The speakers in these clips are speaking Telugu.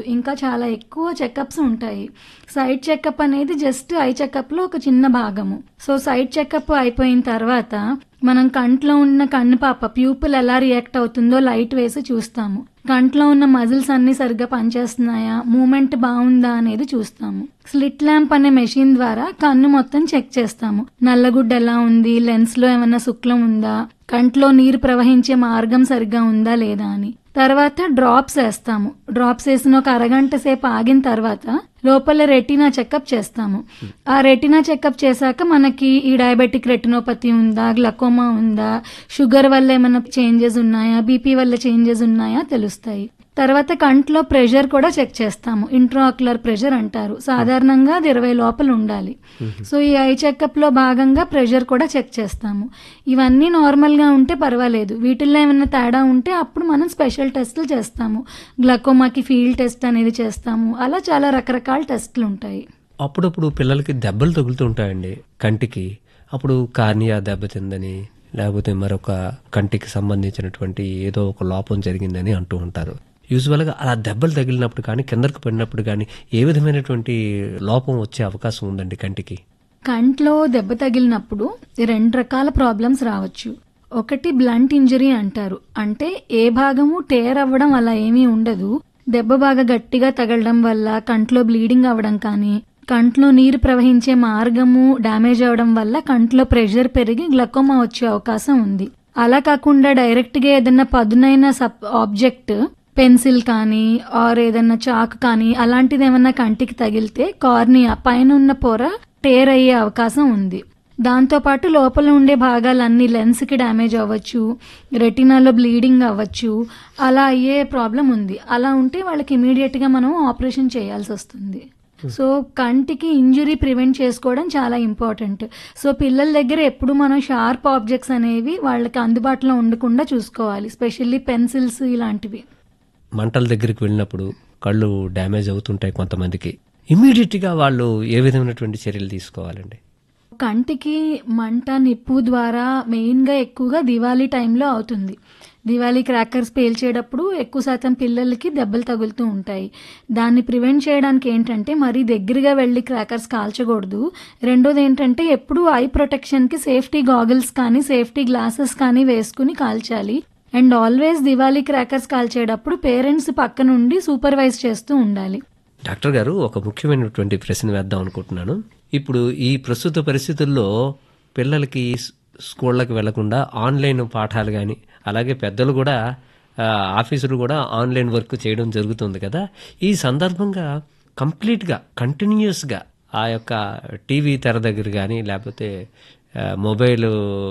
ఇంకా చాలా ఎక్కువ చెకప్స్ ఉంటాయి సైట్ చెకప్ అనేది జస్ట్ ఐ చెకప్లో ఒక చిన్న భాగము సో సైట్ చెకప్ అయిపోయిన తర్వాత మనం కంట్లో ఉన్న కన్ను పాప ప్యూపుల్ ఎలా రియాక్ట్ అవుతుందో లైట్ వేసి చూస్తాము కంట్లో ఉన్న మజిల్స్ అన్ని సరిగ్గా పనిచేస్తున్నాయా మూమెంట్ బాగుందా అనేది చూస్తాము స్లిట్ ల్యాంప్ అనే మెషిన్ ద్వారా కన్ను మొత్తం చెక్ చేస్తాము నల్లగుడ్డ ఎలా ఉంది లెన్స్ లో ఏమన్నా శుక్లం ఉందా కంట్లో నీరు ప్రవహించే మార్గం సరిగ్గా ఉందా లేదా అని తర్వాత డ్రాప్స్ వేస్తాము డ్రాప్స్ వేసిన ఒక అరగంట సేపు ఆగిన తర్వాత లోపల రెటీనా చెకప్ చేస్తాము ఆ రెటీనా చెకప్ చేశాక మనకి ఈ డయాబెటిక్ రెటినోపతి ఉందా గ్లకోమా ఉందా షుగర్ వల్ల ఏమైనా చేంజెస్ ఉన్నాయా బీపీ వల్ల చేంజెస్ ఉన్నాయా తెలుస్తాయి తర్వాత కంట్లో ప్రెషర్ కూడా చెక్ చేస్తాము ఇంట్రాక్యులర్ ప్రెషర్ అంటారు సాధారణంగా అది ఇరవై లోపల ఉండాలి సో ఈ ఐ చెకప్ లో భాగంగా ప్రెషర్ కూడా చెక్ చేస్తాము ఇవన్నీ నార్మల్ గా ఉంటే పర్వాలేదు వీటిల్లో ఏమైనా తేడా ఉంటే అప్పుడు మనం స్పెషల్ టెస్టులు చేస్తాము గ్లకోమాకి ఫీల్డ్ టెస్ట్ అనేది చేస్తాము అలా చాలా రకరకాల టెస్టులు ఉంటాయి అప్పుడప్పుడు పిల్లలకి దెబ్బలు తగులుతూ ఉంటాయండి కంటికి అప్పుడు కార్నియా దెబ్బతిందని లేకపోతే మరొక కంటికి సంబంధించినటువంటి ఏదో ఒక లోపం జరిగిందని అంటూ ఉంటారు యూజువల్గా అలా దెబ్బలు తగిలినప్పుడు కానీ కిందకు పడినప్పుడు కానీ ఏ విధమైనటువంటి లోపం వచ్చే అవకాశం ఉందండి కంటికి కంట్లో దెబ్బ తగిలినప్పుడు రెండు రకాల ప్రాబ్లమ్స్ రావచ్చు ఒకటి బ్లంట్ ఇంజరీ అంటారు అంటే ఏ భాగము టేర్ అవ్వడం అలా ఏమీ ఉండదు దెబ్బ బాగా గట్టిగా తగలడం వల్ల కంట్లో బ్లీడింగ్ అవ్వడం కానీ కంట్లో నీరు ప్రవహించే మార్గము డ్యామేజ్ అవడం వల్ల కంట్లో ప్రెషర్ పెరిగి గ్లకోమా వచ్చే అవకాశం ఉంది అలా కాకుండా డైరెక్ట్ గా ఏదైనా పదునైన సబ్ ఆబ్జెక్ట్ పెన్సిల్ కానీ ఆర్ ఏదైనా చాక్ కానీ అలాంటిది ఏమన్నా కంటికి తగిలితే కార్నియా పైన ఉన్న పొర టేర్ అయ్యే అవకాశం ఉంది దాంతోపాటు లోపల ఉండే భాగాలన్నీ లెన్స్కి డ్యామేజ్ అవ్వచ్చు రెటినాలో బ్లీడింగ్ అవ్వచ్చు అలా అయ్యే ప్రాబ్లం ఉంది అలా ఉంటే వాళ్ళకి ఇమీడియట్గా మనం ఆపరేషన్ చేయాల్సి వస్తుంది సో కంటికి ఇంజురీ ప్రివెంట్ చేసుకోవడం చాలా ఇంపార్టెంట్ సో పిల్లల దగ్గర ఎప్పుడు మనం షార్ప్ ఆబ్జెక్ట్స్ అనేవి వాళ్ళకి అందుబాటులో ఉండకుండా చూసుకోవాలి స్పెషల్లీ పెన్సిల్స్ ఇలాంటివి మంటల దగ్గరికి వెళ్ళినప్పుడు కళ్ళు డ్యామేజ్ అవుతుంటాయి కొంతమందికి ఇమీడియట్గా వాళ్ళు ఏ విధమైనటువంటి చర్యలు తీసుకోవాలండి కంటికి మంట నిప్పు ద్వారా మెయిన్గా ఎక్కువగా దివాళీ టైంలో అవుతుంది దివాళీ క్రాకర్స్ పేల్చేటప్పుడు ఎక్కువ శాతం పిల్లలకి దెబ్బలు తగులుతూ ఉంటాయి దాన్ని ప్రివెంట్ చేయడానికి ఏంటంటే మరీ దగ్గరగా వెళ్ళి క్రాకర్స్ కాల్చకూడదు రెండోది ఏంటంటే ఎప్పుడు ఐ ప్రొటెక్షన్కి సేఫ్టీ గాగుల్స్ కానీ సేఫ్టీ గ్లాసెస్ కానీ వేసుకుని కాల్చాలి అండ్ ఆల్వేస్ దివాళీ క్రాకర్స్ కాల్చేటప్పుడు పేరెంట్స్ పక్క నుండి సూపర్వైజ్ చేస్తూ ఉండాలి డాక్టర్ గారు ఒక ముఖ్యమైనటువంటి ప్రశ్న వేద్దాం అనుకుంటున్నాను ఇప్పుడు ఈ ప్రస్తుత పరిస్థితుల్లో పిల్లలకి స్- స్కూళ్ళకి వెళ్లకుండా ఆన్లైన్ పాఠాలు కానీ అలాగే పెద్దలు కూడా ఆ, ఆఫీసులు కూడా ఆన్లైన్ వర్క్ చేయడం జరుగుతుంది కదా ఈ సందర్భంగా కంప్లీట్గా కంటిన్యూస్గా ఆ యొక్క టీవీ తెర దగ్గర కానీ లేకపోతే ఆ, మొబైల్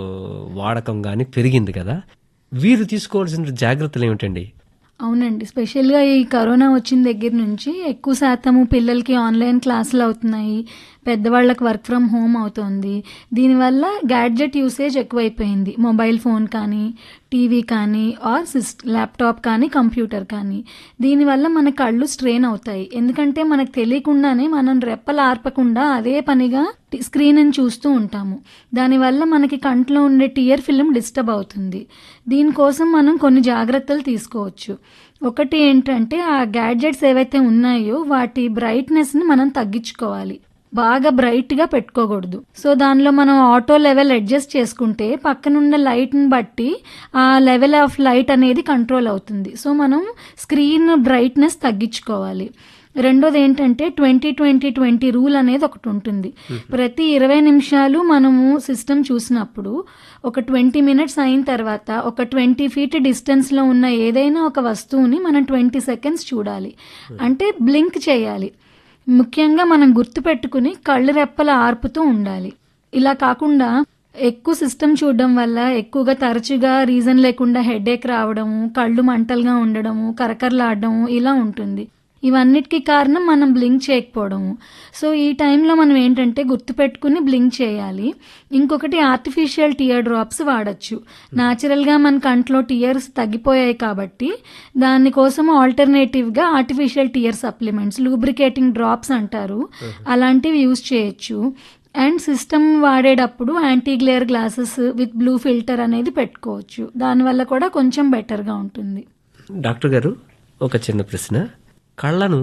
వాడకం కానీ పెరిగింది కదా వీరు తీసుకోవాల్సిన జాగ్రత్తలు ఏమిటండి అవునండి స్పెషల్గా ఈ కరోనా వచ్చిన దగ్గర నుంచి ఎక్కువ శాతము పిల్లలకి ఆన్లైన్ క్లాసులు అవుతున్నాయి పెద్దవాళ్ళకి వర్క్ ఫ్రమ్ హోమ్ అవుతుంది దీనివల్ల గ్యాడ్జెట్ యూసేజ్ ఎక్కువైపోయింది మొబైల్ ఫోన్ కానీ టీవీ కానీ ఆర్ సిస్ ల్యాప్టాప్ కానీ కంప్యూటర్ కానీ దీనివల్ల మన కళ్ళు స్ట్రెయిన్ అవుతాయి ఎందుకంటే మనకు తెలియకుండానే మనం రెప్పలు ఆర్పకుండా అదే పనిగా స్క్రీన్ చూస్తూ ఉంటాము దానివల్ల మనకి కంట్లో ఉండే టియర్ ఫిల్మ్ డిస్టర్బ్ అవుతుంది దీనికోసం మనం కొన్ని జాగ్రత్తలు తీసుకోవచ్చు ఒకటి ఏంటంటే ఆ గ్యాడ్జెట్స్ ఏవైతే ఉన్నాయో వాటి బ్రైట్నెస్ని మనం తగ్గించుకోవాలి బాగా బ్రైట్గా పెట్టుకోకూడదు సో దానిలో మనం ఆటో లెవెల్ అడ్జస్ట్ చేసుకుంటే పక్కనున్న లైట్ని బట్టి ఆ లెవెల్ ఆఫ్ లైట్ అనేది కంట్రోల్ అవుతుంది సో మనం స్క్రీన్ బ్రైట్నెస్ తగ్గించుకోవాలి రెండోది ఏంటంటే ట్వంటీ ట్వంటీ ట్వంటీ రూల్ అనేది ఒకటి ఉంటుంది ప్రతి ఇరవై నిమిషాలు మనము సిస్టమ్ చూసినప్పుడు ఒక ట్వంటీ మినిట్స్ అయిన తర్వాత ఒక ట్వంటీ ఫీట్ డిస్టెన్స్లో ఉన్న ఏదైనా ఒక వస్తువుని మనం ట్వంటీ సెకండ్స్ చూడాలి అంటే బ్లింక్ చేయాలి ముఖ్యంగా మనం గుర్తుపెట్టుకుని కళ్ళు రెప్పల ఆర్పుతూ ఉండాలి ఇలా కాకుండా ఎక్కువ సిస్టమ్ చూడడం వల్ల ఎక్కువగా తరచుగా రీజన్ లేకుండా హెడేక్ రావడము కళ్ళు మంటలుగా ఉండడము కరకరలాడడము ఇలా ఉంటుంది ఇవన్నిటికీ కారణం మనం బ్లింక్ చేయకపోవడము సో ఈ టైంలో మనం ఏంటంటే గుర్తుపెట్టుకుని బ్లింక్ చేయాలి ఇంకొకటి ఆర్టిఫిషియల్ టియర్ డ్రాప్స్ వాడచ్చు న్యాచురల్గా మన కంట్లో టియర్స్ తగ్గిపోయాయి కాబట్టి దానికోసం ఆల్టర్నేటివ్గా artificial tear supplements lubricating drops అంటారు అలాంటివి యూజ్ చేయొచ్చు అండ్ సిస్టమ్ వాడేటప్పుడు anti glare glasses with blue filter అనేది పెట్టుకోవచ్చు దానివల్ల కూడా కొంచెం బెటర్గా ఉంటుంది డాక్టర్ గారు ఒక చిన్న ప్రశ్న కళ్ళను